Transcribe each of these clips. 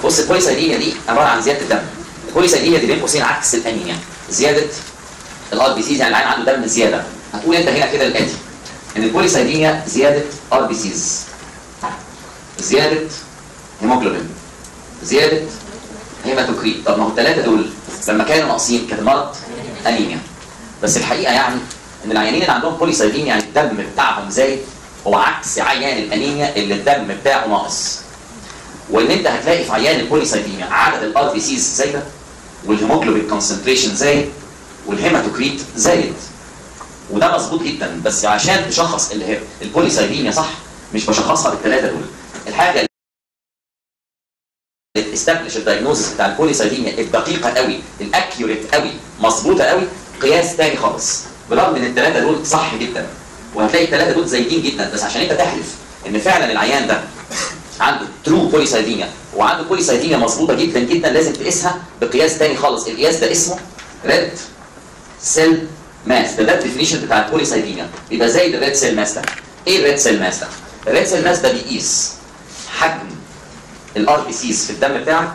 بص البوليسايديميا دي عباره عن زياده الدم البوليسايديميا دي بين قوسين عكس الانيميا زياده الار بي سيز يعني العين عنده دم زياده هتقول انت هنا كده الاتي ان البوليسايديميا زياده ار بي سيز زياده هيموجلوبين زياده هيماتوكريت طب ما هو الثلاثه دول لما كانوا ناقصين كان مرض انيميا بس الحقيقه يعني ان العيانين اللي عندهم بوليسايديميا يعني الدم بتاعهم زايد هو عكس عيان الانيميا اللي الدم بتاعه ناقص وان انت هتلاقي في عيان البوليسايديميا عدد الار بي سيز زايده والهيموجلوبين كونسنتريشن زايد والهيماتوكريت زايد وده مظبوط جدا بس عشان تشخص اللي البوليسايديميا صح مش بشخصها بالثلاثه دول الحاجه اللي تستبلش الدايجنوزس بتاع البوليسايديميا الدقيقه قوي الاكيوريت قوي مظبوطه قوي قياس تاني خالص برغم ان الثلاثه دول صح جدا وهتلاقي الثلاثه دول زايدين جدا بس عشان انت تحلف ان فعلا العيان ده عنده ترو بوليسايديميا وعنده بوليسايديميا مظبوطه جدا جدا لازم تقيسها بقياس تاني خالص القياس ده اسمه ريد سيل ماس ده ده الديفينيشن بتاع البوليسايديميا بيبقى زي الريد سيل ماس ده ايه الريد سيل ماس ده؟ الريد سيل ماس ده بيقيس حجم الار بي سيز في الدم بتاعك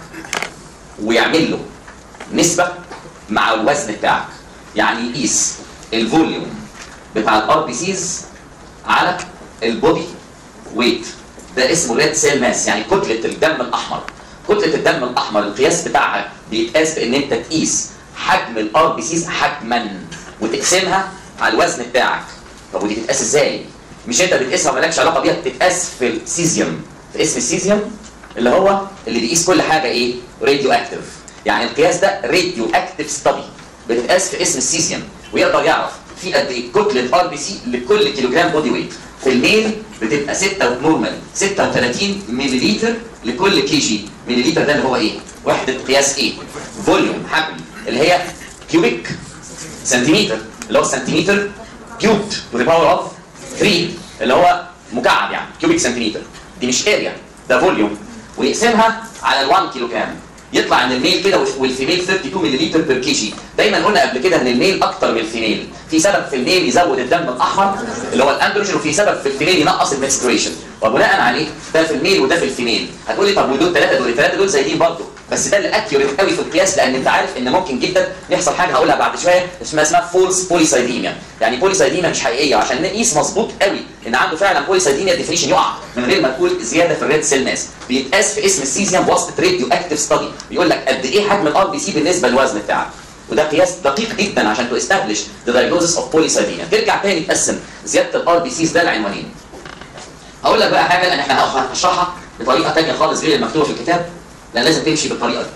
ويعمل له نسبه مع الوزن بتاعك يعني يقيس الفوليوم بتاع الار بي سيز على البودي ويت ده اسمه ريد سيل ماس يعني كتله الدم الاحمر كتله الدم الاحمر القياس بتاعها بيتقاس بان انت تقيس حجم الار بي سيز حجما وتقسمها على الوزن بتاعك طب ودي تتقاس ازاي مش انت بتقيسها ومالكش علاقه بيها بتتقاس في السيزيوم في اسم السيزيوم اللي هو اللي بيقيس كل حاجه ايه راديو اكتف يعني القياس ده راديو اكتف ستادي بتتقاس في اسم السيزيوم ويقدر يعرف في قد ايه كتله ار بي سي لكل كيلو جرام بودي ويت في الميل بتبقى 6 نورمال 36 ملليلتر لكل كي جي ملليلتر ده اللي هو ايه وحده قياس ايه فوليوم حجم اللي هي كيوبيك سنتيمتر اللي هو سنتيمتر كيوبد تو ذا باور اوف 3 اللي هو مكعب يعني كيوبيك سنتيمتر دي مش اريا ده فوليوم ويقسمها على ال 1 كيلو جرام يطلع ان الميل كده والفيميل 32 ملليلتر بير كي جي دايما قلنا قبل كده ان الميل اكتر من الفيميل في سبب في الميل يزود الدم الاحمر اللي هو الاندروجين وفي سبب في الفيميل ينقص المنستريشن وبناء عليه ده في الميل وده في الفيميل هتقول لي طب ودول ثلاثه دول الثلاثه دول زايدين برضه بس ده اللي اكيوريت قوي في القياس لان انت عارف ان ممكن جدا يحصل حاجه هقولها بعد شويه اسمها اسمها فولس بوليسايديميا يعني بوليسايديميا مش حقيقيه عشان نقيس مظبوط قوي ان عنده فعلا بوليسايديميا الديفينيشن يقع من غير ما تقول زياده في الريد سيل ماس بيتقاس في اسم السيزيوم بواسطه راديو اكتف ستادي بيقول لك قد ايه حجم الار بي سي بالنسبه للوزن بتاعك وده قياس دقيق جدا عشان تو استابليش ذا diagnosis اوف بوليسايديميا ترجع تاني تقسم زياده الار بي سيز ده لعنوانين هقول لك بقى حاجه لان احنا هنشرحها بطريقه ثانيه خالص غير المكتوبه في الكتاب لان لازم تمشي بالطريقه دي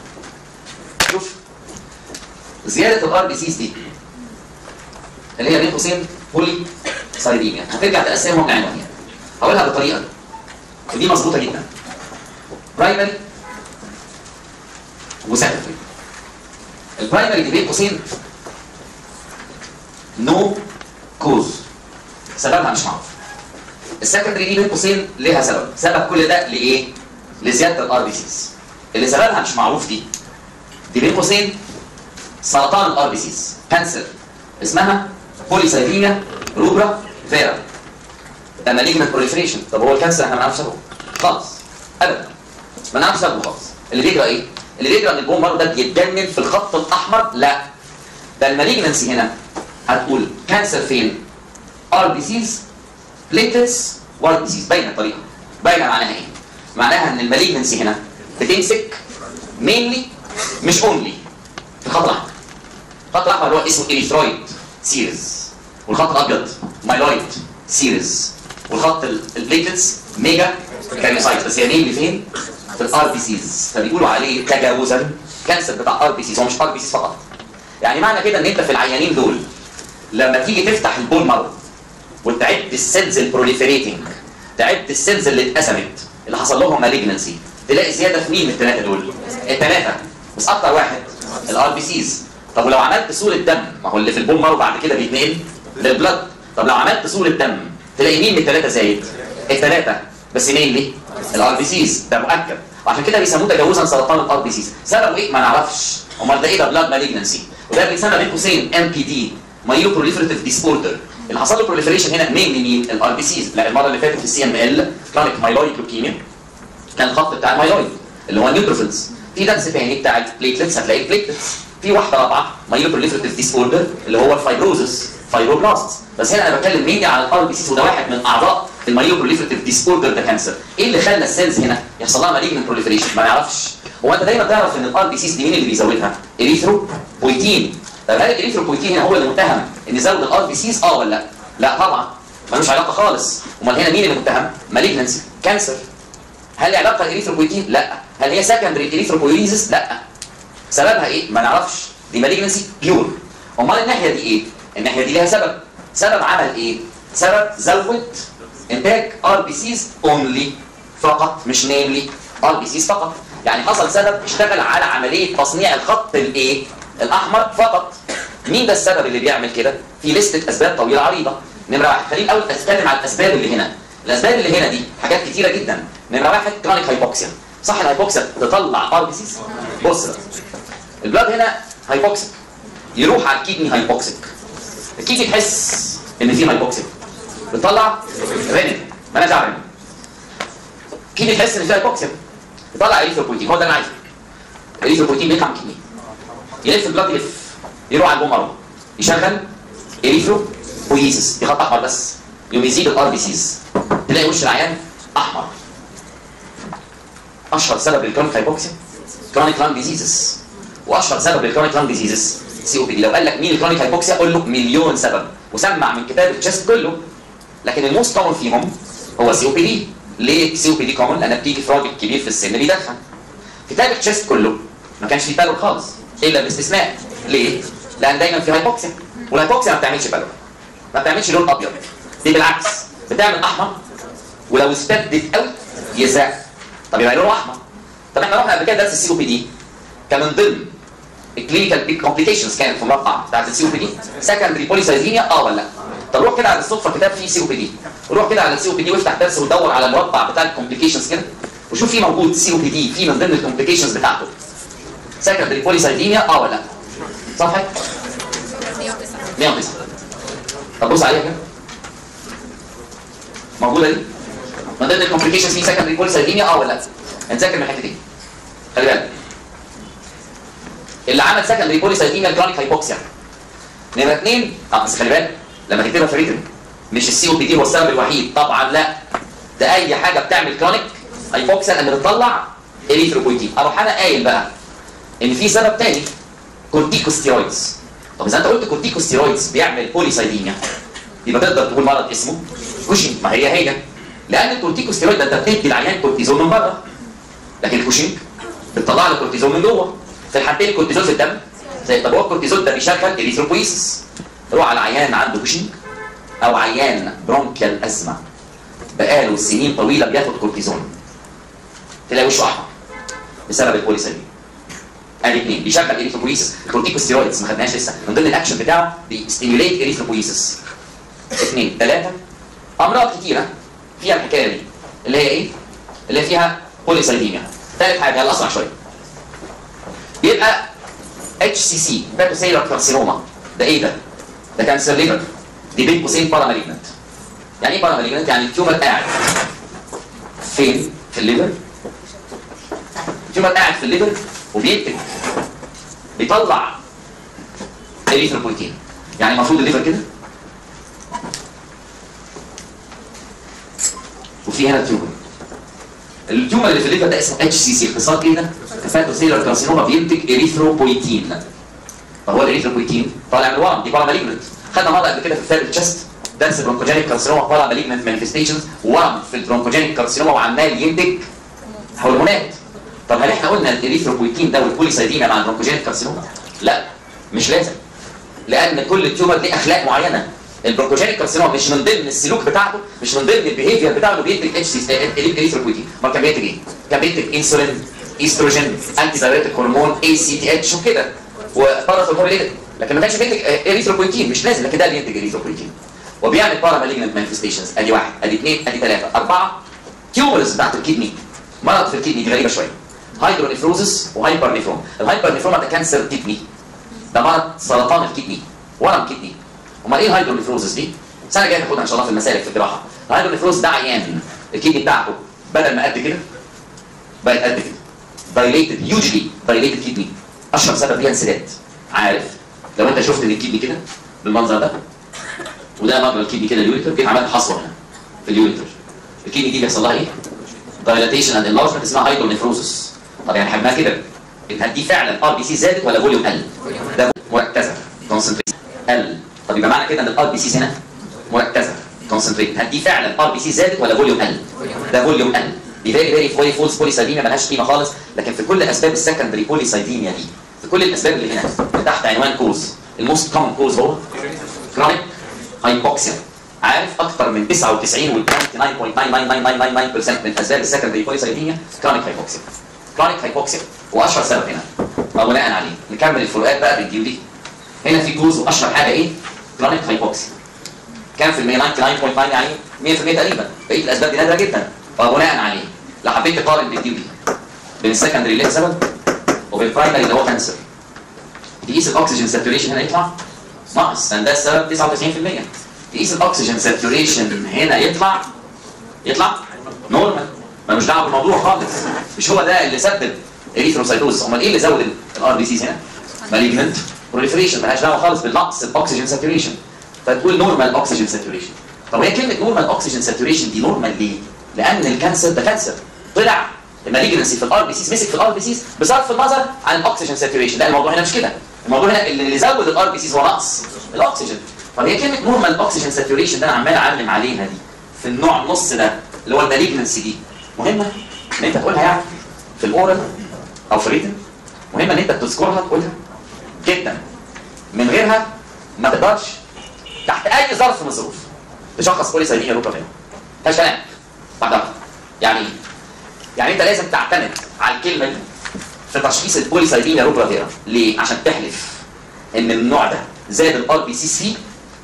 شوف زياده الار بي سيز دي اللي هي بين قوسين بولي سايديميا هترجع تقسمهم لعنوانين هقولها بالطريقه دي ودي مظبوطه جدا برايمري وسكندري البرايمري دي بين قوسين نو كوز سببها مش معروف السكندري دي بين قوسين ليها سبب سبب كل ده لايه لزياده الار بي سيز اللي سببها مش معروف دي دي بين قوسين سرطان الار بي سيز كانسر اسمها بوليسايديميا روبرا فيرا ده مالجنت بروليفريشن طب هو الكانسر احنا ما نعرفش سببه خالص ابدا ما نعرفش سببه خالص اللي بيجرى ايه اللي بيجرى ان البون مارو ده بيتجنن في الخط الاحمر لا ده المالجنسي هنا هتقول كانسر فين ار بي سيز بليتلز وايت بي سيز باينه الطريقه باينه معناها ايه معناها ان المالجنسي هنا بتمسك مينلي مش اونلي في الخط الاحمر الخط الاحمر اللي هو اسمه اريثرويد سيريز والخط الابيض مايلويد سيريز والخط البليتلز ميجا كاريوسايت بس هي مينلي فين في الار بي سيز فبيقولوا عليه تجاوزا كانسر بتاع ار بي سيز هو مش ار بي سيز فقط يعني معنى كده ان انت في العيانين دول لما تيجي تفتح البون مارو وتعد السيلز البروليفريتنج تعد السيلز اللي اتقسمت اللي حصل لهم مالجنسي تلاقي زياده في مين من الثلاثه دول؟ الثلاثه بس اكتر واحد الار بي سيز طب ولو عملت صوره دم ما هو اللي في البون مارو بعد كده بيتنقل للبلد طب لو عملت صوره دم تلاقي مين من الثلاثه زايد؟ الثلاثه بس مين ليه؟ الار بي سيز ده مؤكد وعشان كده بيسموه تجاوزا سرطان الار بي سيز سببه ايه؟ ما نعرفش امال ده ايه ده بلاد مالجنسي وده بيتسمى بين قوسين ام بي دي مايو بروليفريتيف ديسوردر اللي حصل له بروليفريشن هنا مين مين الار بي سيز لا المره اللي فاتت في السي ام ال كرونيك مايلويد لوكيميا كان الخط بتاع المايلويد اللي هو النيوتروفيلز في درس تاني بتاع البليتلتس هتلاقي البليتلتس في واحده رابعه مايلوبروليفريتيف ديس اوردر اللي هو الفايبروزس فايبروبلاست بس هنا انا بتكلم مينلي على الار بي سيز وده واحد من اعضاء المايلوبروليفريتيف ديس اوردر ده كانسر ايه اللي خلى السيلز هنا يحصل لها مالجنت بروليفريشن ما نعرفش هو انت دايما تعرف ان الار بي سيز دي مين اللي بيزودها اريثرو بويتين طب هل الاريثروبويتين هنا هو اللي متهم ان يزود الار بي سيز اه ولا لا؟ لا طبعا ملوش علاقه خالص امال هنا مين اللي متهم؟ مالجنسي كانسر هل لها علاقه الاريثروبويتين؟ لا هل هي سكندري اريثروبويزيس؟ لا سببها ايه؟ ما نعرفش دي مالجنسي بيور امال الناحيه دي ايه؟ الناحيه دي لها سبب سبب عمل ايه؟ سبب زود انتاج ار بي سيز اونلي فقط مش نيملي ار بي سيز فقط يعني حصل سبب اشتغل على عمليه تصنيع الخط الايه؟ الاحمر فقط مين ده السبب اللي بيعمل كده؟ في لستة اسباب طويله عريضه نمره واحد خلينا الاول اتكلم على الاسباب اللي هنا الاسباب اللي هنا دي حاجات كتيره جدا نمره واحد كرونيك هايبوكسيا صح الهايبوكسيا تطلع ار بي سيز بص بقى البلاد هنا هايبوكسيك يروح على الكيدني هايبوكسيك الكيدني تحس ان في هايبوكسيك بتطلع رينين مالهاش دعوه رينين الكيدني تحس ان في هايبوكسيك يطلع اريثروبويتين هو ده اللي انا عايزه الاريثروبويتين بيطلع من الكيدني يلف البلاد يلف يروح على البومر يشغل اريثروبويسيس دي خط احمر بس يوم يزيد الار بي سيز تلاقي وش العيان احمر اشهر سبب للكرونيك هايبوكسيا كرونيك لانج ديزيزز واشهر سبب للكرونيك لانج ديزيزز سي او بي دي لو قال لك مين الكرونيك هايبوكسيا قول له مليون سبب وسمع من كتاب التشست كله لكن الموست كومن فيهم هو سي او بي دي ليه سي او بي دي كومن لانها بتيجي في راجل كبير في السن بيدخن كتاب التشست كله ما كانش فيه بالور خالص الا باستثناء ليه؟ لان دايما في هايبوكسيا والهايبوكسيا ما بتعملش بالور ما بتعملش لون ابيض دي بالعكس بتعمل احمر ولو استبدت قوي يزرق طب يبقى لونه احمر طب احنا رحنا قبل كده درس السي او بي دي كان من ضمن الكلينيكال بيك كومبليكيشنز كانت في المربع بتاعت السي او بي دي سكندري بوليسايزيميا اه ولا لا طب روح كده على الصدفه كتاب فيه سي او بي دي روح كده على السي او بي دي وافتح درس ودور على المربع بتاع الكومبليكيشنز كده وشوف في موجود سي او بي دي في من ضمن الكومبليكيشنز بتاعته سكندري بوليسايزيميا اه ولا لا صفحه 109 طب بص عليها كده موجوده دي من ضمن الكومبليكيشنز في سكندري بوليسايديميا اه ولا لا نذاكر من حتتين خلي بالك اللي عمل سكندري بوليسايديميا الكرونيك هايبوكسيا نمره اثنين اه بس خلي بالك لما تكتبها في ريتم مش السي او بي دي هو السبب الوحيد طبعا لا ده اي حاجه بتعمل كرونيك هايبوكسيا لما بتطلع اريثروبويتين اروح انا قايل بقى ان في سبب تاني كورتيكوستيرويدز طب اذا انت قلت كورتيكوستيرويدز بيعمل بوليسايديميا يبقى تقدر تقول مرض اسمه كوشنج ما هي هي لان الكورتيكوستيرويد ده انت بتدي العيان كورتيزون من بره لكن الكوشنج بتطلع له كورتيزون من جوه في الحالتين الكورتيزون في الدم زي طب هو الكورتيزون ده بيشغل اريثروبويسيس روح على عيان عنده كوشنج او عيان برونكيال ازمه بقاله سنين طويله بياخد كورتيزون تلاقي وشه احمر بسبب البوليسايديميا ادي اثنين بيشغل اريثروبويسيس الكورتيكوستيرويدز ما خدناهاش لسه من ضمن الاكشن بتاعه بيستيميوليت اريثروبويسيس اثنين ثلاثه امراض كتيره فيها الحكايه دي اللي هي ايه؟ اللي فيها بوليسايديميا ثالث حاجه يلا اسرع شويه بيبقى اتش سي سي باتوسيلر كارسينوما ده ايه ده؟ ده كانسر ليفر دي بين قوسين باراماليجنت يعني ايه باراماليجنت؟ يعني التيومر قاعد فين؟ في الليفر التيومر قاعد في الليفر وبيكتب بيطلع اريثروبويتين يعني المفروض الليفر كده وفي هنا تيومر التيومر اللي في الليفر ده اسمه اتش سي سي اختصار ايه ده؟ كفاتو سيلر كارسينوما بينتج اريثروبويتين فهو الاريثروبويتين طالع من الورم دي بارا مالجنت خدنا مره قبل كده في كتاب التشست درس برونكوجينيك كارسينوما بارا مالجنت مانيفستيشنز ورم في البرونكوجينيك كارسينوما وعمال ينتج هرمونات طب هل احنا قلنا الاريثروبويتين ده والبوليسايديميا مع البرونكوجينيك كارسينوما؟ لا مش لازم لان كل تيومر ليه اخلاق معينه البرونكوجينيك كارسينوما مش من ضمن السلوك بتاعته مش من ضمن البيهيفير بتاعه انه بينتج اتش سي اريثروبويتين ما كان بينتج ايه؟ كان بينتج انسولين ايستروجين انتي دايريتك هرمون اي سي تي اتش وكده وباراثورمون لكن ما كانش بينتج اريثروبويتين مش لازم لكن ده اللي ينتج اريثروبويتين وبيعمل بارا مالجنت مانيفستيشنز ادي واحد ادي اثنين ادي ثلاثه اربعه تيومرز بتاعت الكدني مرض في الكدني دي غريبه شويه هايدرونيفروزس وهايبر نيفروم الهايبر نيفروم ده كانسر كدني ده مرض سرطان الكدني ورم كدني امال ايه الهايدرونيفروزس دي؟ السنه الجايه هاخدها ان شاء الله في المسالك في الجراحه الهايدرونيفروز ده عيان الكدني بتاعته بدل ما قد كده بقت قد كده dilated usually dilated kidney اشهر سبب ليها انسداد عارف لو انت شفت ان الكدني كده بالمنظر ده وده مجرى الكدني كده اليوريتر جيت عملت حصوه هنا في اليوريتر الكدني دي بيحصل لها ايه؟ dilatation and enlargement اسمها هايدرونيفروزس طب يعني حجمها كده هل دي فعلا ار بي سي زادت ولا فوليوم قل؟ ده مركزه كونسنتريت قل طب يبقى معنى كده ان الار بي سي هنا مركزه كونسنتريت هل دي فعلا ار بي سي زادت ولا فوليوم قل؟ ده فوليوم قل دي فيري فيري فولي فولس بوليسايديميا مالهاش قيمه خالص لكن في كل اسباب السكندري بوليسايديميا دي في كل الاسباب اللي هنا تحت عنوان كوز الموست كومن كوز هو كرونيك هايبوكسيا عارف اكتر من 99 و 99.99999% من اسباب السكندري بوليسايديميا كرونيك هايبوكسيا كرونيك هايبوكسيا واشهر سبب هنا وبناء عليه نكمل الفروقات بقى بالديو دي هنا في كوز واشهر حاجه ايه؟ كرونيك هايبوكسيا كام في المية 99.9 يعني 100% تقريبا بقيه الاسباب دي نادره جدا وبناء عليه لو حبيت تقارن بالديو دي بين السكندري اللي هي سبب وبين البرايمري اللي هو كانسر تقيس الاكسجين ساتوريشن هنا يطلع ناقص لان ده السبب 99% تقيس الاكسجين ساتوريشن هنا يطلع يطلع نورمال ملوش دعوه بالموضوع خالص مش هو ده اللي سبب اريثروسايتوز امال ايه اللي زود الار بي سيز هنا؟ مالجنت بروليفريشن ملهاش دعوه خالص بالنقص الاكسجين ساتوريشن فتقول نورمال اوكسجين ساتوريشن طب هي كلمه نورمال اوكسجين ساتوريشن دي نورمال ليه؟ لان الكانسر ده كانسر طلع المالجنسي في الار بي سيز مسك في الار بي سيز بصرف النظر عن الاكسجين ساتوريشن لا الموضوع هنا مش كده الموضوع هنا اللي زود الار بي سيز هو نقص الاكسجين طب هي كلمه نورمال اوكسجين ساتوريشن ده انا عمال اعلم عليها دي في النوع النص ده اللي هو المالجنسي دي مهمه ان انت تقولها يعني في الاورال او في الريتن مهمه ان انت تذكرها تقولها جدا من غيرها ما تقدرش تحت اي ظرف من الظروف تشخص بوليسايديميا روبا فين مفيهاش كلام بعدها يعني ايه؟ يعني انت لازم تعتمد على الكلمه دي في تشخيص البوليسايديميا روبا فيرا ليه؟ عشان تحلف ان النوع ده زاد الار بي سي سي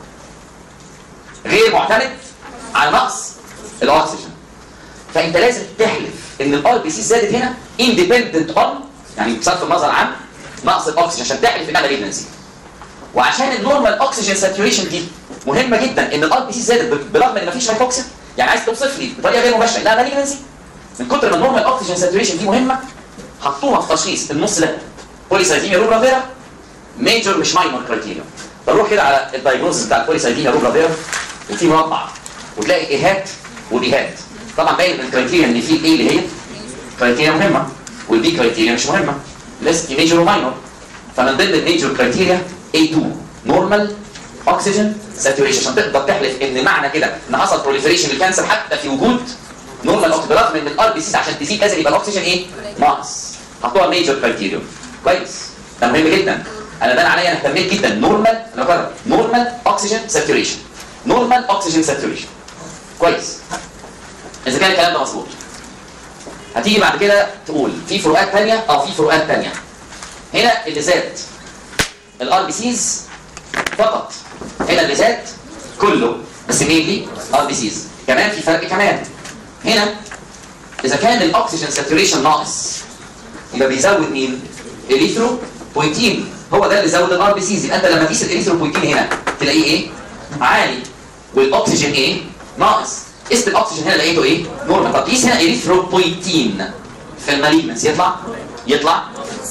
غير معتمد على نقص الاكسجين فانت لازم تحلف ان الار بي سي زادت هنا اندبندنت اون يعني بصرف النظر عن نقص الاكسجين عشان تحلف انها مالجنسي وعشان النورمال اوكسجين ساتوريشن دي مهمه جدا ان الار بي سي زادت برغم ان مفيش هايبوكسيا يعني عايز توصف لي بطريقه غير مباشره انها مالجنسي من كتر ما النورمال اوكسجين ساتوريشن دي مهمه حطوها في تشخيص النص ده بوليسايديميا روبرا فيرا ميجور مش ماينور كرايتيريا بروح كده على الدايجنوز بتاع البوليسايديميا روبرا فيرا وفي مربع وتلاقي ايهات وديهات طبعا باين من الكرايتيريا ان في الايه اللي هي كرايتيريا مهمه والبي كرايتيريا مش مهمه ليست ميجور وماينور فمن ضمن الميجور كرايتيريا A2 نورمال اوكسجين ساتوريشن عشان تقدر تحلف ان معنى كده ان حصل بروليفريشن للكانسر حتى في وجود نورمال اوكسجين برغم ان الار بي سيز عشان تزيد لازم يبقى الاكسجين ايه؟ ناقص حطوها ميجور كرايتيريا كويس ده مهم جدا انا بان عليا انا اهتميت جدا نورمال انا بكرر نورمال اوكسجين ساتوريشن نورمال اوكسجين ساتوريشن كويس اذا كان الكلام ده مظبوط هتيجي بعد كده تقول في فروقات ثانيه اه في فروقات ثانيه هنا اللي زاد الار بي سيز فقط هنا اللي زاد كله بس مين ار بي سيز كمان في فرق كمان هنا اذا كان الاكسجين ساتوريشن ناقص يبقى بيزود مين الاريثروبويتين هو ده اللي زود الار بي سيز يبقى انت لما تقيس الاريثروبويتين هنا تلاقيه ايه عالي والاكسجين ايه ناقص قست الاكسجين هنا لقيته ايه نورمال طب قيس هنا اريثروبويتين في المالجنس يطلع يطلع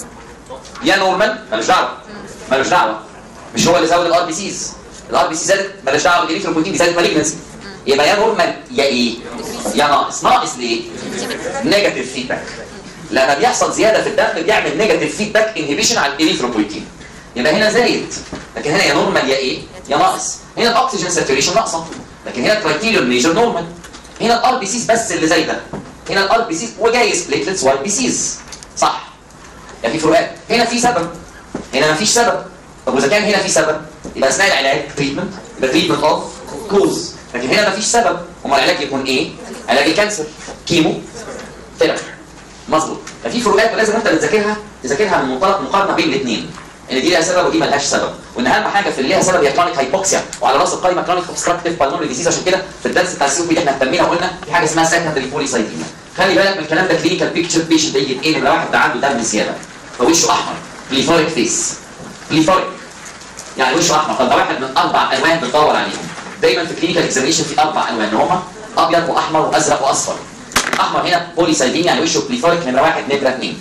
يا نورمال ملوش دعوه ملوش دعوه مش هو اللي زود الار بي سيز الار بي سي زادت مالهاش دعوه بالاريثروبويتين دي زادت مالجنسي يبقى يا نورمال يا ايه يا ناقص ناقص ليه نيجاتيف فيدباك لما بيحصل زياده في الدم بيعمل نيجاتيف فيدباك انهبيشن على الاريثروبويتين يبقى هنا زايد لكن هنا يا نورمال يا ايه يا ناقص هنا الاكسجين ساتوريشن ناقصه لكن هنا الكرايتيريون ميجر نورمال هنا الار بي سيز بس اللي زايده هنا الار بي سيز وجايز بليتلتس واي بي سيز صح يعني في فروقات هنا في سبب هنا مفيش سبب طب واذا كان هنا في سبب يبقى اثناء العلاج تريتمنت يبقى تريتمنت اوف كوز لكن هنا مفيش سبب امال العلاج يكون ايه؟ علاج الكانسر كيمو ثيرابي مظبوط ففي فروقات ولازم انت بتذاكرها تذاكرها من منطلق مقارنه بين الاثنين ان دي لها سبب ودي ملهاش سبب وان اهم حاجه في اللي ليها سبب هي كرونيك هايبوكسيا وعلى راس القائمه كرونيك اوبستراكتيف بالمونري ديزيز عشان كده في الدرس بتاع السي اللي احنا اهتمينا وقلنا في حاجه اسمها سكندري بوليسايديميا خلي بالك من الكلام ده كلينيكال بيكتشر بيشنت يجي ايه نمره واحد ده عنده دم زياده فوشه احمر بليفوريك فيس بليفوريك يعني وشه احمر طب ده واحد من اربع الوان بتدور عليهم دايما في كلينيكال اكزامينشن في اربع الوان هما ابيض واحمر وازرق واصفر احمر هنا بوليسايدين يعني وشه بليفوريك نمره واحد نمره اثنين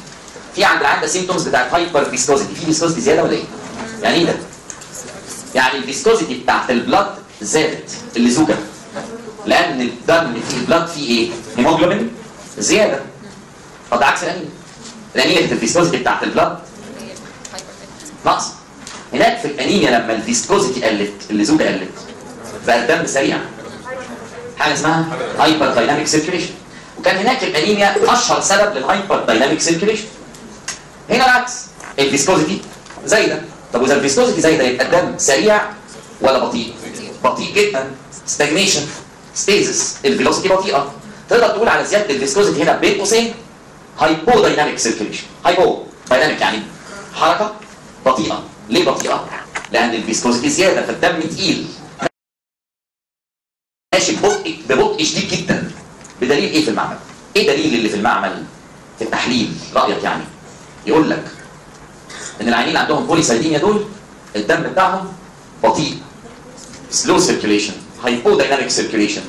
في عند العيان ده سيمتومز بتاعت هايبر فيسكوزيتي في فيسكوزيتي زياده ولا ايه؟ يعني ايه ده؟ يعني الفيسكوزيتي بتاعت البلاد زادت اللزوجه لان الدم فيه البلاد فيه ايه؟ هيموجلوبين زياده طب عكس الانيميا الانيميا كانت الفيسكوزيتي بتاعت البلاد نقص هناك في الانيميا لما الفيسكوزيتي قلت اللزوجه قلت بقى الدم سريع حاجه اسمها هايبر دايناميك سيركيليشن وكان هناك الانيميا اشهر سبب للهايبر دايناميك سيركيليشن هنا العكس الفيسكوزيتي زايده طب واذا الفيسكوزيتي زايده يبقى الدم سريع ولا بطيء؟ بطيء جدا ستاجنيشن ستيزس الفيلوسيتي بطيئه تقدر تقول على زياده الفيسكوزيتي هنا بين قوسين هايبو دايناميك سيركيليشن هايبو دايناميك يعني حركه بطيئه ليه بطيئه؟ لان الفيسكوزيتي زياده فالدم تقيل ماشي ببطء ببطء شديد جدا بدليل ايه في المعمل؟ ايه دليل اللي في المعمل في التحليل رايك يعني؟ يقول لك ان العيانين اللي عندهم بوليسايديميا دول الدم بتاعهم بطيء سلو سيركيليشن هايبو دايناميك سيركيليشن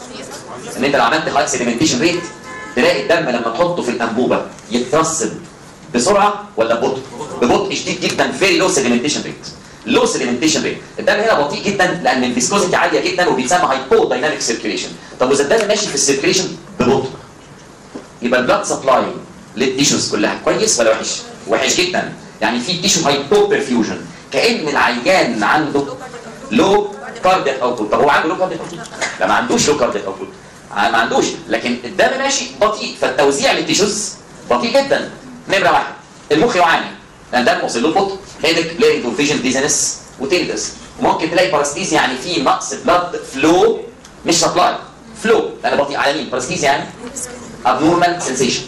ان انت لو عملت هاي سيديمنتيشن ريت تلاقي الدم لما تحطه في الانبوبه يترسب بسرعه ولا ببطء؟ ببطء شديد جدا فيري لو سيديمنتيشن ريت لو سيديمنتيشن ريت الدم هنا بطيء جدا لان الفيسكوزيتي عاليه جدا وبيتسمى هايبو دايناميك سيركيليشن طب واذا الدم ماشي في السيركيليشن ببطء يبقى البلاد سبلاي للتيشوز كلها كويس ولا وحش؟ وحش جدا يعني في تيشو هايبو برفيوجن كان العيان عنده لو كاردياك اوتبوت طب هو عنده لو كاردياك اوتبوت لا ما عندوش لو كاردياك اوتبوت ما عندوش لكن الدم ماشي بطيء فالتوزيع للتيشوز بطيء جدا نمره واحد المخ يعاني لان الدم وصل له بطء هيدك ليرنج فيجن ديزنس وتيلدس وممكن تلاقي باراستيز يعني في نقص بلاد فلو مش سبلاي فلو لان بطيء على مين باراستيز يعني abnormal sensation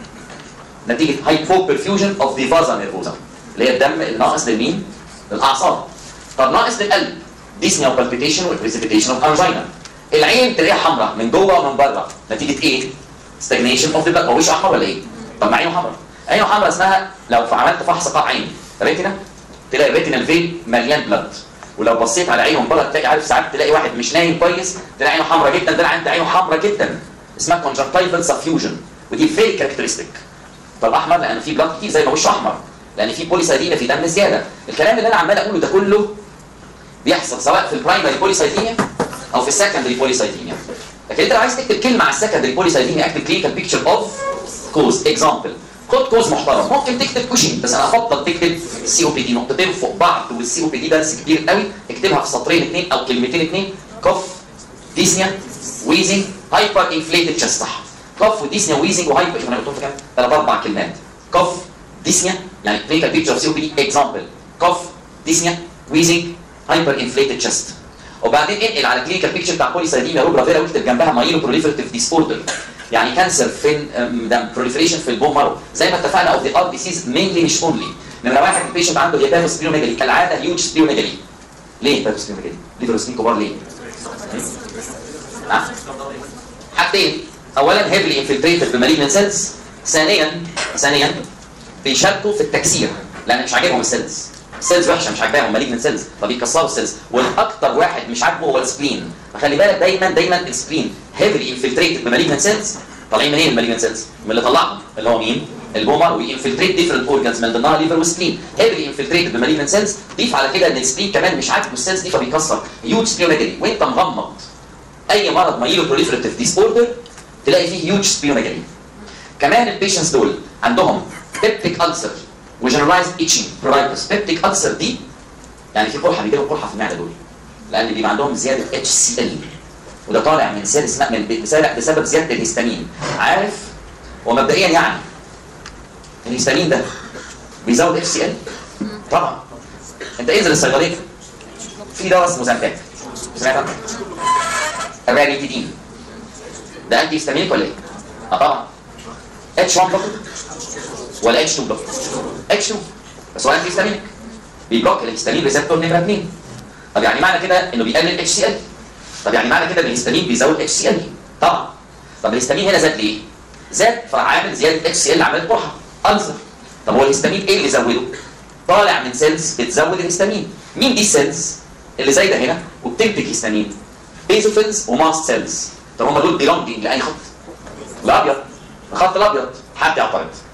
نتيجه هايبو برفيوجن اوف ذا فازا نيرفوزا اللي هي الدم الناقص لمين؟ للاعصاب طب ناقص للقلب ديسنيا وبالبيتيشن وبريسيبيتيشن اوف انجينا العين تلاقيها حمراء من جوه ومن بره نتيجه ايه؟ ستاجنيشن اوف ذا بلاد هو مش احمر ولا ايه؟ طب ما عينه حمراء عينه حمراء اسمها لو عملت فحص قاع عين ريتنا تلاقي الريتينال فين مليان بلاد ولو بصيت على عينه من بره تلاقي عارف ساعات تلاقي واحد مش نايم كويس تلاقي عينه حمراء جدا ده عنده عينه حمراء جدا اسمها كونجكتيفال سفيوجن ودي فيري كاركترستيك طب احمر لان في بلاد كتير زي ما وشه احمر لان في بوليسايديميا في دم زياده الكلام اللي انا عمال اقوله ده كله بيحصل سواء في البرايمري بوليسايديميا او في السكندري بوليسايديميا لكن انت لو عايز تكتب كلمه على السكندري بوليسايديميا اكتب كلينيكال بيكتشر اوف كوز اكزامبل خد كوز محترم ممكن تكتب كوشين بس انا افضل تكتب السي او بي دي نقطتين فوق بعض والسي او بي دي درس كبير قوي اكتبها في سطرين اثنين او كلمتين اثنين كف ديسنيا ويزنج هايبر انفليتد تشست صح كف وديسنيا ويزنج وهايبر انا قلتهم في كام؟ ثلاث اربع كلمات كف ديسنيا يعني كلينيكال بيكتشر سي او بي دي اكزامبل كف ديسنيا ويزنج هايبر انفليتد تشست وبعدين انقل على كلينيكال بيكتشر بتاع بوليسايديميا روبرا فيرا واكتب جنبها مايلو بروليفرتيف ديسوردر يعني كانسر في ده بروليفريشن في البون مارو زي ما اتفقنا اوف ذا ار ديسيز مينلي مش اونلي نمره واحد البيشنت عنده هيباتو سبليوميجالي كالعاده هيوج سبليوميجالي ليه هيباتو سبليوميجالي؟ ليفر سبين كبار ليه؟ ها؟ حاجتين اولا هيفلي انفلتريتد بمالجنت سيلز ثانيا ثانيا بيشاركوا في التكسير لان مش عاجبهم السيلز السيلز وحشه مش عاجباهم مالجنت سيلز فبيكسروا السيلز والاكثر واحد مش عاجبه هو السبلين فخلي بالك دايما دايما السبلين هيفلي انفلتريتد بمالجنت سيلز طالعين منين المالجنت سيلز؟ من اللي طلعهم اللي هو مين؟ البومر وينفلتريت ديفرنت اورجانز من ضمنها ليفر وسبلين هيفلي انفلتريتد بمالجنت سيلز ضيف على كده ان السبلين كمان مش عاجبه السيلز دي فبيكسر هيوج سبليوميجالي وانت مغمض اي مرض مايلو بروليفريتيف ديس اوردر تلاقي فيه هيوج سبليوميجالي كمان البيشنتس دول عندهم بيبتيك ألسر وجنرالايزد اتشنج برايتس بيبتيك ألسر دي يعني في قرحه بيجيلهم قرحه في المعده دول لان بيبقى عندهم زياده اتش سي ال وده طالع من سيل اسمها من بسبب بسبب زياده الهستامين عارف هو مبدئيا يعني الهستامين ده بيزود اتش سي ال طبعا انت انزل الصيدليه في دواء اسمه زنتاك سمعت عنه؟ الرانيتيدين ده انتي هستامينيك ولا ايه؟ اه طبعا اتش 1 بلوكر ولا اتش 2 بلوكر؟ اتش 2 بس هو انتي هستامينيك بيبلوك الهستامين ريسبتور نمره 2 طب يعني معنى كده انه بيقلل اتش سي ال طب يعني معنى كده ان الهستامين بيزود اتش سي ال طبعا طب الهستامين هنا زاد ليه؟ زاد فعامل زياده اتش سي ال عملت قرحه ألسر طب هو الهستامين ايه اللي زوده؟ طالع من سيلز بتزود الهستامين مين دي السيلز اللي زايده هنا وبتنتج هستامين؟ بيزوفيلز وماست سيلز طب هم دول بيلونجينج لاي خط؟ الابيض الخط الابيض حد يعترض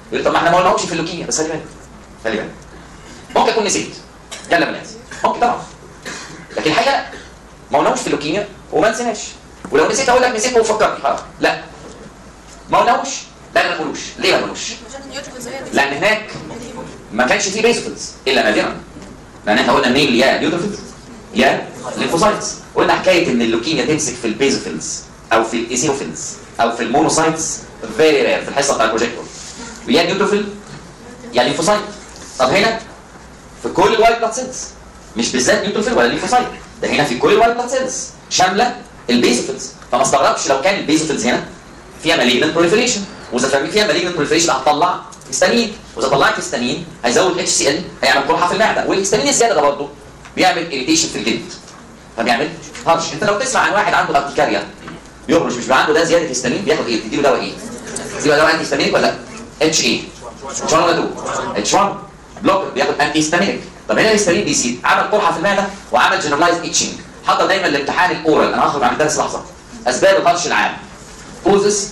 يقول طب ما احنا ما قلناهمش في اللوكيميا بس خلي بالك خلي بالك ممكن اكون نسيت يلا بنات ممكن طبعا لكن الحقيقه لا ما قلناهوش في اللوكيميا وما نسيناش ولو نسيت اقول لك نسيت وفكرني خلاص لا ما قلناهوش لا ما نقولوش ليه ما نقولوش عشان النيوترونز هي اللي لان هناك ما كانش فيه بيزوفيلز الا نادرا لان احنا قلنا مين يا نيوتروفيلز يا ليمفوسايتس قلنا حكايه ان اللوكيميا تمسك في البيزوفيلز او في الايزينوفيلز او في المونوسايتس فيري رير في الحصه بتاع البروجيكتور ويا نيوتروفيل يا ليمفوسايت طب هنا في كل الوايت بلاد سيلز مش بالذات نيوتروفيل ولا ليمفوسايت ده هنا في كل الوايت بلاد سيلز شامله البيزوفيلز فما استغربش لو كان البيزوفيلز هنا فيها مالجنت بروليفريشن واذا كان فيها مالجنت بروليفريشن هتطلع هيستامين واذا طلعت هيستامين هيزود اتش سي ال هيعمل قرحه في المعده والهيستامين الزياده ده برضه بيعمل اريتيشن في الجلد فبيعمل هرش انت لو تسمع عن واحد عنده ارتكاريا بيهرش مش بيبقى عنده ده زياده هيستامين بياخد ايه؟ تديله دواء ايه؟ تديله دواء انتي هيستامينيك ولا اتش ايه؟ اتش 1 ولا 2 اتش 1 بلوك بياخد انتي هيستامينيك طب هنا الهيستامين بيزيد عمل قرحه في المعده وعمل جنرالايز اتشنج حضر دايما الامتحان الاورال انا هخرج عن الدرس لحظه اسباب الهرش العام كوزس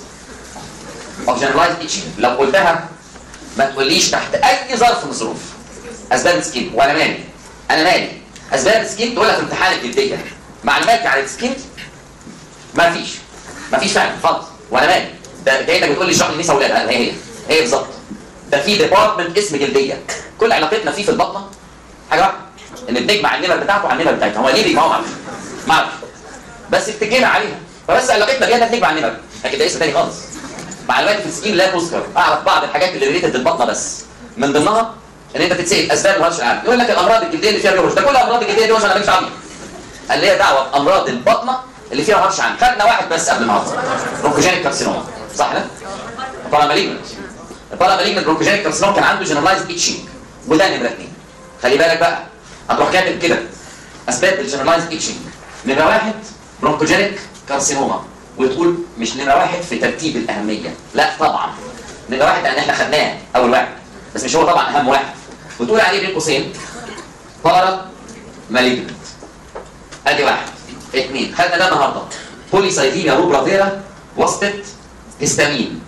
اوف جنرالايز اتشنج لو قلتها ما تقوليش تحت اي ظرف من الظروف اسباب السكين وانا مالي انا مالي اسباب السكين تقولها في امتحان الجلديه معلوماتي عن السكين ما فيش ما فيش فعلا خالص وانا مالي ده كانك بتقول لي اشرح لي نسا ولاد هي هي هي بالظبط ده في ديبارتمنت اسم جلديه كل علاقتنا فيه في البطنه حاجه واحده ان بنجمع النمر بتاعته على النمر بتاعتها هو ليه بيجمعوا معرفش معرفش بس بتجمع عليها فبس علاقتنا بيها انك تجمع النمر لكن ده اسم تاني خالص معلوماتي في السكين لا تذكر اعرف بعض الحاجات اللي ريليتد للبطنه بس من ضمنها ان انت تتسال اسباب الهرش العام يقول لك الامراض الجلديه اللي فيها بيهرش ده كل الامراض الجلديه دي انا ماليش دعوه بيها. قال لي دعوه بامراض البطنه اللي فيها هرش عام خدنا واحد بس قبل النهارده برونكوجينيك كارسينوما صح لا؟ باراماليجمنت الباراماليجمنت برونكوجينيك كارسينوما كان عنده جنرالايز اتشنج وده نمره اثنين خلي بالك بقى هتروح كاتب كده اسباب الجنرالايز اتشنج نمره واحد برونكوجينيك كارسينوما وتقول مش نمره واحد في ترتيب الاهميه لا طبعا نمره واحد لان احنا خدناه اول واحد بس مش هو طبعا اهم واحد وتقول عليه بين قوسين بارا مالجنت ادي واحد اثنين خدنا ده النهارده بوليسايديميا روبرا فيرا وسطت هيستامين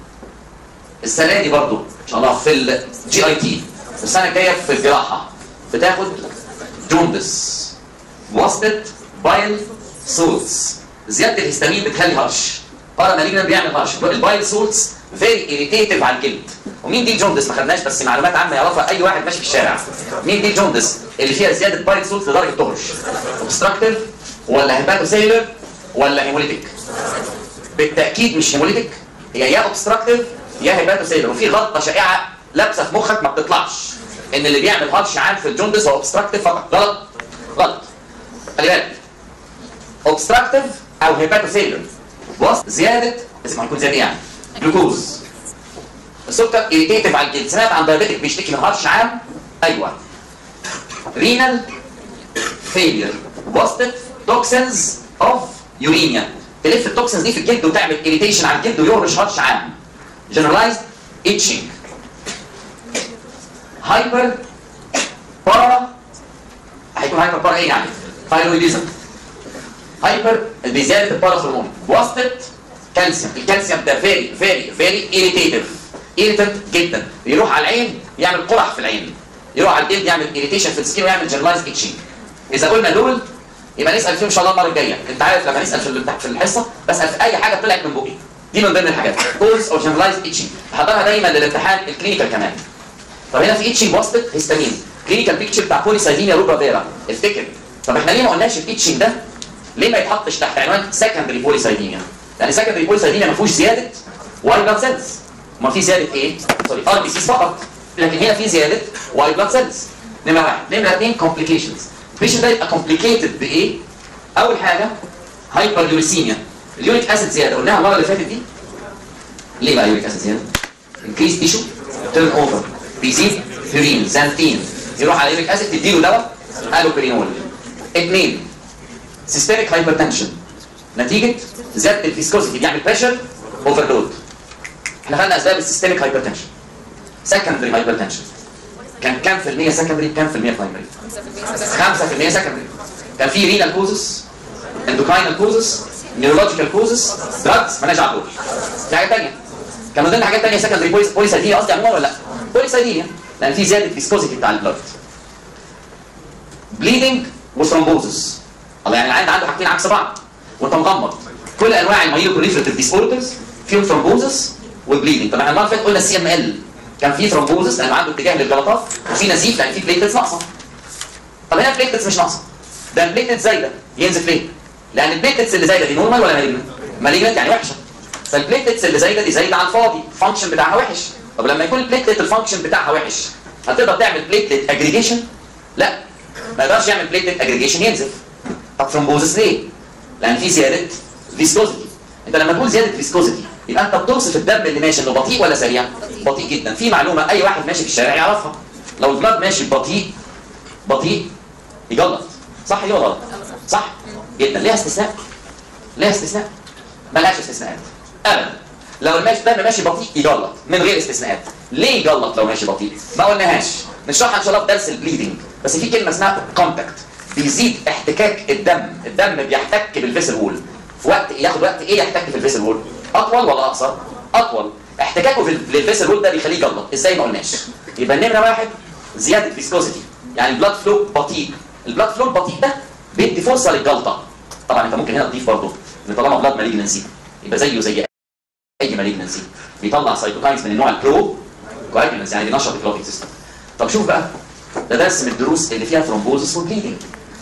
السنه دي برضو ان شاء الله في الجي اي تي السنه الجايه في الجراحه بتاخد جوندس وسطت بايل سولتس زياده الهيستامين بتخلي هرش بارا مالجنت بيعمل هرش البايل سولتس فيري اريتيتيف على الجلد ومين دي الجوندس ما خدناش بس معلومات عامه يعرفها اي واحد ماشي في الشارع مين دي الجوندس اللي فيها زياده بايل سولتس لدرجه تهرش اوبستراكتيف ولا هيباتوسيلر ولا هيموليتيك بالتاكيد مش هيموليتيك هي يا اوبستراكتيف يا هيباتوسيلر وفي غلطه شائعه لابسه في مخك ما بتطلعش ان اللي بيعمل هرش عام في الجوندس هو اوبستراكتيف فقط غلط غلط خلي بالك اوبستراكتيف او هيباتوسيلر بص زياده اسمها هيكون زياده يعني جلوكوز السكر اريتيتيف على الجلد سمعت عن دايابيتك بيشتكي من هرش عام ايوه رينال فيلير وسطت توكسنز اوف يورينيا تلف التوكسنز دي في الجلد وتعمل اريتيشن على الجلد ويهرش هرش عام جنرالايزد اتشنج هايبر بارا هيكون هايبر بارا ايه يعني؟ ثايرويديزم هايبر بزياده الباراثرمون وسطت كالسيوم الكالسيوم ده فيري فيري فيري اريتيتيف اريتنت جدا يروح على العين يعمل قرح في العين يروح على الجلد يعمل اريتيشن في السكين ويعمل جنرالايز اتشنج اذا قلنا دول يبقى نسال فيهم ان شاء الله المره الجايه انت عارف لما نسال في في الحصه بسال في اي حاجه طلعت من بقي دي من ضمن الحاجات كوز او جنرالايز اتشنج حضرها دايما للامتحان الكلينيكال كمان طب هنا في اتشنج وسط هيستامين كلينيكال بيكتشر بتاع بوليسايديميا روبرا فيرا افتكر طب احنا ليه ما قلناش الاتشنج ده ليه ما يتحطش تحت عنوان سكندري بوليسايديميا لان سكندري بوليسايديميا ما فيهوش زياده وايت بلاد سيلز ما في زياده ايه سوري ار بي سيز فقط لكن هنا في زياده وايت بلاد سيلز نمره واحد نمره اثنين كومبليكيشنز البيشنت ده يبقى كومبليكيتد بايه اول حاجه هايبر يوريسيميا اليوريك اسيد زياده قلناها المره اللي فاتت دي ليه بقى اليوريك اسيد زياده انكريز تيشو تيرن اوفر بيزيد فيورين زانتين يروح على اليوريك اسيد تديله دواء الوبرينول اثنين سيستميك هايبرتنشن نتيجه زياده الفيسكوزيتي بيعمل بريشر اوفرلود احنا خدنا اسباب السيستميك هايبرتنشن سكندري هايبرتنشن كان كام في المية سكندري كام في المية برايمري 5% سكندري كان في رينال كوزس اندوكاينال كوزس نيورولوجيكال كوزس دراجز مالناش دعوه في حاجه ثانيه كان من ضمن حاجات ثانيه سكندري بوليسايديميا قصدي عموما ولا لا؟ بوليسايديميا لان في زياده فيسكوزيتي بتاع البلد بليدنج وثرومبوزس الله يعني العيان عنده حاجتين عكس بعض وانت مغمض كل انواع المايوكوريفريتيف ديس اوردرز فيهم ثرومبوزس وبليدنج طبعا المره اللي فاتت قلنا السي ام ال كان في ثرومبوزس لانه عنده اتجاه للجلطات وفي نزيف لان في بليتلتس ناقصه طب هنا البليتلتس مش ناقصه ده البليتلتس زايده ينزف ليه؟ لان البليتلتس اللي زايده دي نورمال ولا مالجنت؟ مالجنت يعني وحشه فالبليتلتس اللي زايده دي زايده على الفاضي الفانكشن بتاعها وحش طب لما يكون البليتلت الفانكشن بتاعها وحش هتقدر تعمل بليتلت اجريجيشن؟ لا ما يقدرش يعمل بليتلت اجريجيشن ينزف طب ثرومبوزس ليه؟ لان في زياده فيسكوزيتي انت لما تقول زياده فيسكوزيتي يبقى انت بتوصف الدم اللي ماشي انه بطيء ولا سريع؟ بطيء جدا في معلومه اي واحد ماشي في الشارع يعرفها لو البلاد ماشي بطيء بطيء يجلط صح ولا غلط؟ صح جدا ليها استثناء ليها استثناء ملهاش استثناءات ابدا لو الماشي الدم ماشي بطيء يجلط من غير استثناءات ليه يجلط لو ماشي بطيء ما قلناهاش نشرحها ان شاء الله في درس البليدنج بس في كلمه اسمها كونتاكت بيزيد احتكاك الدم الدم بيحتك بالفيسل وول في وقت ياخد وقت ايه يحتك في الفيسل وول اطول ولا اقصر اطول احتكاكه في للفيسل وول ده بيخليه يجلط ازاي ما قلناش يبقى النمره واحد زياده فيسكوزيتي يعني البلاد فلو بطيء البلاد فلو البطيء ده بيدي فرصه للجلطه طبعا انت ممكن هنا تضيف برضه ان طالما بلاد مالجنسي يبقى زيه زي اي مالجنسي بيطلع سايتوكاينز من النوع البرو كواجولانس يعني بينشط الكلوتيك سيستم طب شوف بقى ده درس من الدروس اللي فيها ثرومبوزس وبليدنج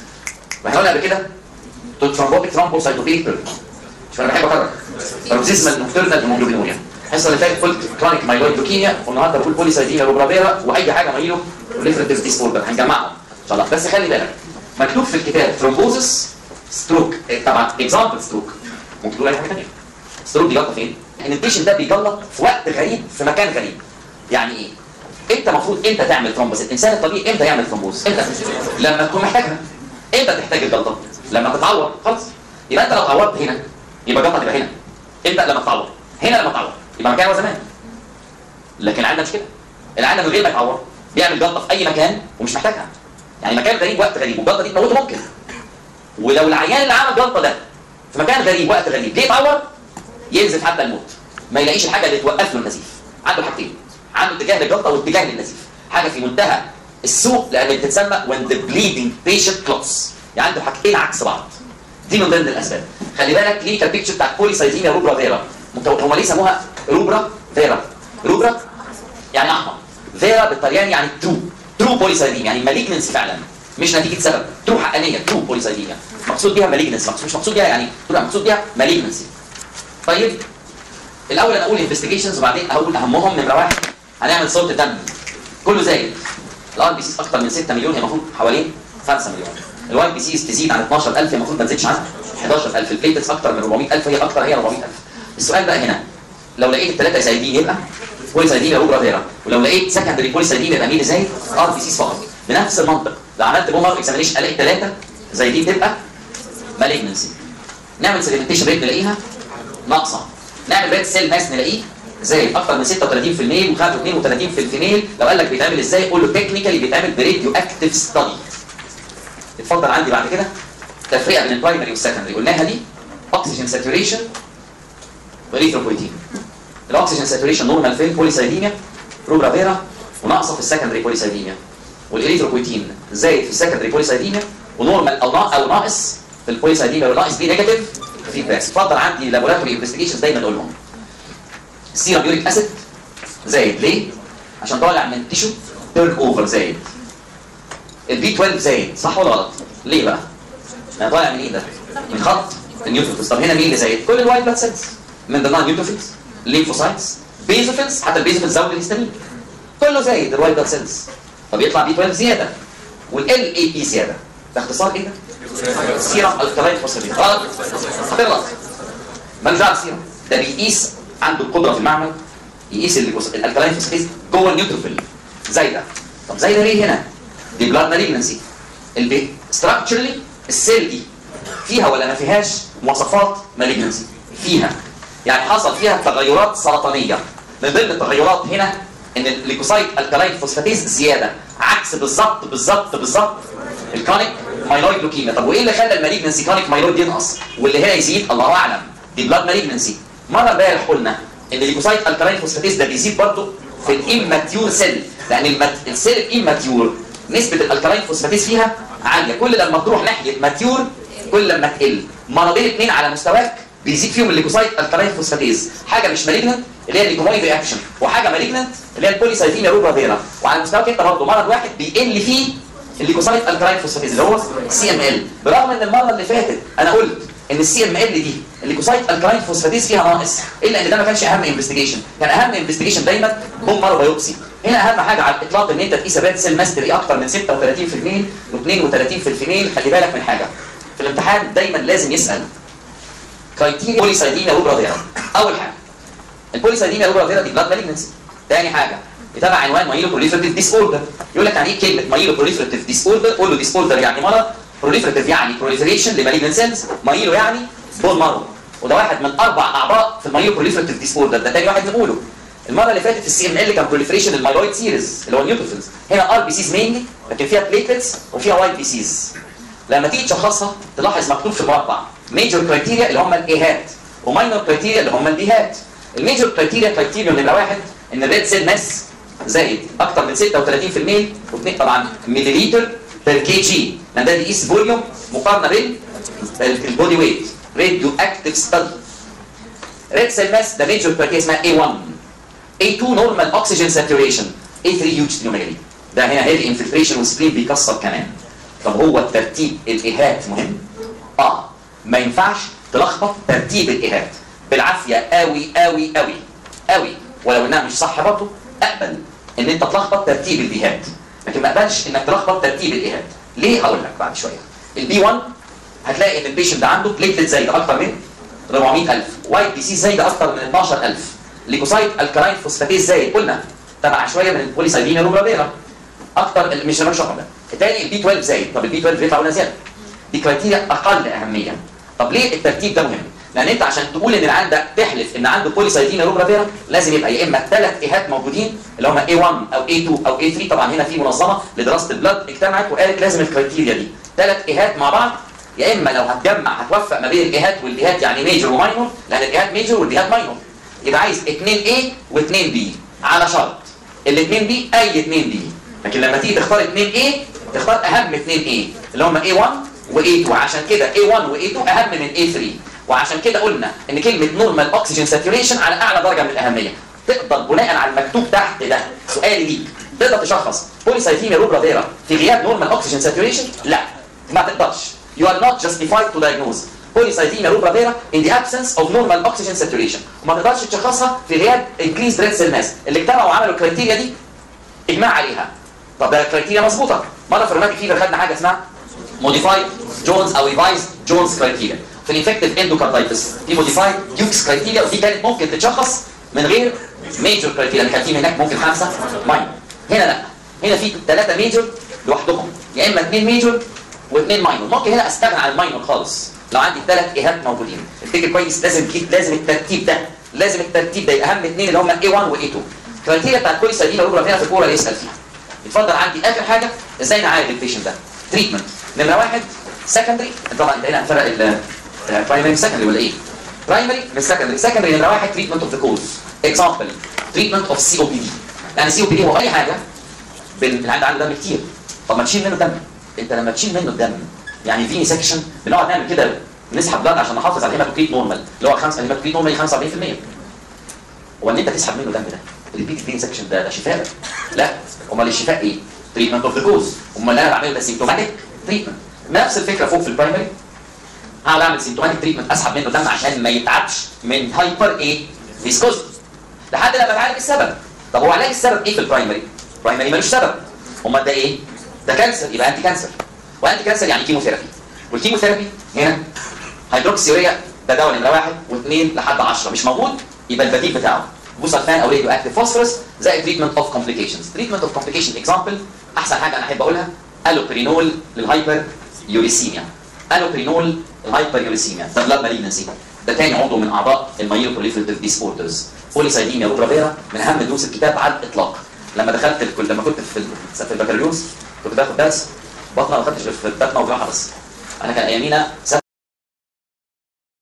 واحنا قلنا قبل كده ترومبوتيك ثرومبوسايتوبيك شوف انا بحب اكرر بروكسيزمال نوكترنال هيموجلوبينوريا الحصه اللي فاتت قلت كرونيك مايلويد لوكيميا والنهارده بقول بوليسايديميا روبرافيرا واي حاجه مايلو بريفرنتيف ديس اوردر هنجمعهم ان شاء الله بس خلي بالك مكتوب في الكتاب ثرومبوزس ستروك طبعا اكزامبل ستروك ممكن تقول اي حاجه ثانيه ستروك بيجلط فين؟ ان البيشنت ده بيجلط في وقت غريب في مكان غريب يعني ايه؟ انت المفروض انت تعمل ثرومبوز الانسان الطبيعي امتى يعمل ثرومبوز؟ انت لما تكون محتاجها امتى تحتاج الجلطه؟ لما تتعور خلاص يبقى انت لو اتعورت هنا يبقى الجلطه تبقى هنا امتى لما تتعور؟ هنا لما تتعور يبقى مكان زمان لكن العيان مش كده العيان من غير ما يتعور بيعمل جلطه في اي مكان ومش محتاجها يعني مكان غريب وقت غريب والجلطه دي تموته ممكن ولو العيان اللي عمل جلطه ده في مكان غريب وقت غريب ليه يتعور؟ ينزل حتى الموت ما يلاقيش الحاجه اللي توقف له النزيف عنده حاجتين عنده اتجاه للجلطه واتجاه للنزيف حاجه في منتهى السوء لان بتتسمى when the bleeding patient clots يعني عنده حاجتين عكس بعض دي من ضمن الاسباب خلي بالك ليه كان بيكتشر بتاع بوليسايزيميا روبرا فيرا هم ليه سموها روبرا فيرا روبرا يعني احمر فيرا بالطلياني يعني ترو ترو بوليسايزيميا يعني مالجنسي فعلا مش نتيجه سبب ترو حقانيه ترو بوليسايزيميا مقصود بيها مالجنسي مش مقصود بيها يعني مقصود بيها مالجنسي طيب الاول انا اقول انفستيجيشنز وبعدين هقول اهمهم نمره واحد هنعمل صوره دم كله زايد الار بي سيز اكتر من 6 مليون هي المفروض حوالين 5 مليون الواي بي سيز تزيد عن 12000 هي المفروض ما تزيدش عن 11000 البليتس اكتر من 400000 هي اكتر هي 400000 السؤال بقى هنا لو لقيت الثلاثه زايدين يبقى بوليسايديميا روبرا فيرا ولو لقيت سكندري بوليسايديميا يبقى مين زايد ار بي سيز فقط بنفس المنطق لو عملت بومر اكزامينيشن الاقي ثلاثه زايدين تبقى مالجنسي نعمل سيجمنتيشن ريت نلاقيها ناقصه نعمل ريد سيل ماس نلاقيه زي اكتر من 36 في الميل و32 في الفيميل لو قال لك بيتعمل ازاي قول له تكنيكالي بيتعمل براديو اكتيف ستادي اتفضل عندي بعد كده تفرقه بين البرايمري والسكندري قلناها دي اكسجين ساتوريشن وريثروبويتين الاكسجين ساتوريشن نورمال في البوليسايديميا روبرا فيرا وناقصه في السكندري بوليسايديميا والاريثروبويتين زايد في السكندري بوليسايديميا ونورمال او او ناقص في البوليسايديميا والناقص دي نيجاتيف فيدباكس اتفضل عندي لابوراتوري انفستيجيشنز دايما اقولهم السيرم يوريك اسيد زايد ليه؟ عشان طالع من التيشو تيرن اوفر زايد البي 12 زايد صح ولا غلط؟ ليه بقى؟ انا طالع من ايه ده؟ من خط النيوتروفيلز طب هنا مين اللي زايد؟ كل الوايت بلاد سيلز من ضمنها نيوتروفيلز ليمفوسايتس بيزوفيلز حتى البيزوفيلز زود الهستامين كله زايد الوايت بلاد سيلز طب يطلع بي 12 زياده والال اي بي زياده ده اختصار ايه ده؟ سيرم الكلاين فوسفاتيد غلط غلط مالوش دعوه بالسيرم ده بيقيس عنده القدره في المعمل يقيس الالكلاين فوسفاتيد جوه النيوتروفيل زايده طب زايده ليه هنا؟ دي بلاد مالجنسي البي ستراكشرلي السيل دي فيها ولا ما فيهاش مواصفات مالجنسي فيها يعني حصل فيها تغيرات سرطانيه من ضمن التغيرات هنا ان الليكوسايت الكلاين فوسفاتيز زياده عكس بالظبط بالظبط بالظبط الكرونيك مايلويد لوكيميا طب وايه اللي خلى المالجنسي كرونيك مايلويد ينقص واللي هنا يزيد الله اعلم دي بلاد مالجنسي مره امبارح قلنا ان الليكوسايت الكالين فوسفاتيز ده بيزيد برضه في الاماتيور سيل لان المت... السيل الاماتيور نسبه الالكالين فوسفاتيز فيها عاليه كل لما تروح ناحيه ماتيور كل لما تقل مرضين اثنين على مستواك بيزيد فيهم الليكوسايت الكالين فوسفاتيز حاجه مش مالجنت اللي هي الليكومايد رياكشن وحاجه مالجنت اللي هي البوليسايتيميا روبرا فيرا وعلى مستواك انت برضه مرض واحد بيقل فيه الليكوسايت الكالين فوسفاتيز اللي هو سي ام ال برغم ان المره اللي فاتت انا قلت ان السي ام ال دي الليكوسايت الكالين فوسفاتيز فيها ناقص الا ان ده ما كانش اهم انفستيجيشن كان اهم انفستيجيشن دايما بوم مارو بايوبسي هنا اهم حاجه على الاطلاق ان انت تقيس بات سيل ماس تلاقيه اكتر من 36 في الميل و32 في الميل خلي بالك من حاجه في الامتحان دايما لازم يسال كرايتيريا بوليسايديميا روبرا فيرا اول حاجه البوليسايديميا روبرا فيرا دي بلاد مالجنسي تاني حاجه بتابع عنوان مايلو بروليفرتيف ديس اوردر يقول لك يعني ايه كلمه مايلو بروليفرتيف ديس اوردر قول له ديس اوردر يعني مرض بروليفرتيف يعني بروليفريشن لمالجنت سيلز مايلو يعني بون مارو وده واحد من اربع اعضاء في المايلو بروليفرتيف ديس اوردر ده تاني واحد نقوله المره اللي فاتت في السي ام ال كان بروليفريشن المايلويد سيريز اللي هو النيوتروفيلز هنا ار بي سيز مينلي لكن فيها بليتلتس وفيها وايت بي سيز لما تيجي تشخصها تلاحظ مكتوب في المربع ميجور كرايتيريا اللي هم الايهات وماينور كرايتيريا اللي هم البيهات الميجور كرايتيريا كرايتيريا نمره واحد ان الريد سيل ماس زائد اكتر من 36% واثنين طبعا مليليتر بير كي جي لان ده بيقيس فوليوم مقارنه بين البودي ويت راديو اكتيف ستادي ريد سيل ماس ده ميجور كرايتيريا اسمها A1 A2 نورمال اوكسجين ساتوريشن A3 هيوج سبلينوميجالي ده هنا هيفي انفلتريشن وسبلين بيكسر كمان طب هو الترتيب الايهات مهم؟ اه ما ينفعش تلخبط ترتيب الايهات بالعافيه قوي قوي قوي قوي ولو انها مش صح برضه اقبل ان انت تلخبط ترتيب البيهات لكن ما اقبلش انك تلخبط ترتيب الايهات ليه هقول لك بعد شويه البي 1 هتلاقي ان البيشنت ده عنده بليتلت زايده اكتر من 400000 وايت بي سي زايده اكتر من 12000 ليكوسايت الكلاين فوسفاتيز زايد قلنا تبع شويه من البوليسايدين روبرافيرا اكتر مش مش رقم ده الثاني البي 12 زايد طب البي 12 بيطلع ولا زياده دي كرايتيريا اقل اهميه طب ليه الترتيب ده مهم لان انت عشان تقول ان العيان ده تحلف ان عنده بوليسايدين روبرافيرا لازم يبقى يا اما ثلاث ايهات موجودين اللي هم A1 او A2 او A3 طبعا هنا في منظمه لدراسه البلد اجتمعت وقالت لازم الكرايتيريا دي ثلاث ايهات مع بعض يا اما لو هتجمع هتوفق ما بين الايهات والبيهات يعني ميجر وماينور لان الايهات ميجر والبيهات ماينور يبقى عايز 2 A و2 B على شرط الاثنين بي اي 2 بي لكن لما تيجي تختار 2 A تختار اهم 2 A اللي هم A1 و A2 عشان كده A1 و A2 اهم من A3 وعشان كده قلنا ان كلمه نورمال اوكسجين ساتوريشن على اعلى درجه من الاهميه تقدر بناء على المكتوب تحت ده سؤالي ليك تقدر تشخص بوليسايثيميا روبرا فيرا في غياب نورمال اوكسجين ساتوريشن لا ما تقدرش you are not justified to diagnose polycythemia rubra vera in the absence of normal oxygen saturation وما تقدرش تشخصها في غياب increased red cell mass اللي اجتمعوا وعملوا الكرايتيريا دي اجماع عليها طب ده الكرايتيريا مظبوطه مره في الروماتيك فيفر خدنا حاجه اسمها موديفايد جونز او ريفايز جونز كرايتيريا في الانفكتيف اندوكاردايتس في موديفايد ديوكس كرايتيريا ودي كانت ممكن تتشخص من غير ميجور كرايتيريا اللي كان في هناك ممكن خمسه ماينور هنا لا هنا في ثلاثه ميجور لوحدهم يا اما اثنين ميجور واثنين ماينور ممكن هنا استغنى عن الماينور خالص لو عندي ثلاث ايهات موجودين افتكر كويس لازم لازم الترتيب ده لازم الترتيب ده يبقى اهم اثنين اللي هم A1 و A2 الكرايتيريا بتاعت كل سليمه روبرا فيها في الكوره اللي يسال فيها اتفضل عندي اخر حاجه ازاي نعالج البيشنت ده تريتمنت نمره واحد سكندري طبعا انت هنا هنفرق البرايمري من سكندري ولا ايه؟ برايمري من سكندري سكندري نمره واحد تريتمنت اوف ذا كوز اكزامبل تريتمنت اوف سي او بي دي يعني سي او بي دي هو اي حاجه العيان عنده دم كتير طب ما تشيل منه دم انت لما تشيل منه الدم يعني فيني سكشن بنقعد نعمل كده نسحب بلاد عشان نحافظ على الهيماتوكريت نورمال اللي هو 5 الهيماتوكريت نورمال 45% هو ان انت تسحب منه دم ده الريبيت فيني سكشن ده ده شفاء لا امال الشفاء ايه؟ تريتمنت اوف ذا كوز امال اللي انا بعمله ده سيمتوماتيك تريتمنت نفس الفكره فوق في البرايمري هقعد اعمل سيمتوماتيك تريتمنت اسحب منه دم عشان ما يتعبش من هايبر ايه؟ فيسكوز لحد لما اتعالج السبب طب هو علاج السبب ايه في البرايمري؟ برايمري ملوش سبب امال ده ايه؟ ده كانسر يبقى انتي كانسر وانتي كانسر يعني كيموثيرابي والكيموثيرابي هنا هيدروكسيوريا ده دواء نمره واحد واثنين لحد 10 مش موجود يبقى البديل بتاعه بوسلفان او راديو اكتيف فوسفورس زائد تريتمنت اوف كومبليكيشنز تريتمنت اوف كومبليكيشن اكزامبل احسن حاجه انا احب اقولها الوبرينول للهايبر يوريسيميا الوبرينول الهايبر يوريسيميا ده بلاد مالينسي ده تاني عضو من اعضاء المايو بروليفريتيف ديسوردرز بوليسايديميا روبرافيرا من اهم دروس الكتاب على الاطلاق لما دخلت الكل لما كنت في في البكالوريوس كنت باخد درس بطنه ما خدتش في بطنه وجراحه بس انا كان ايامينا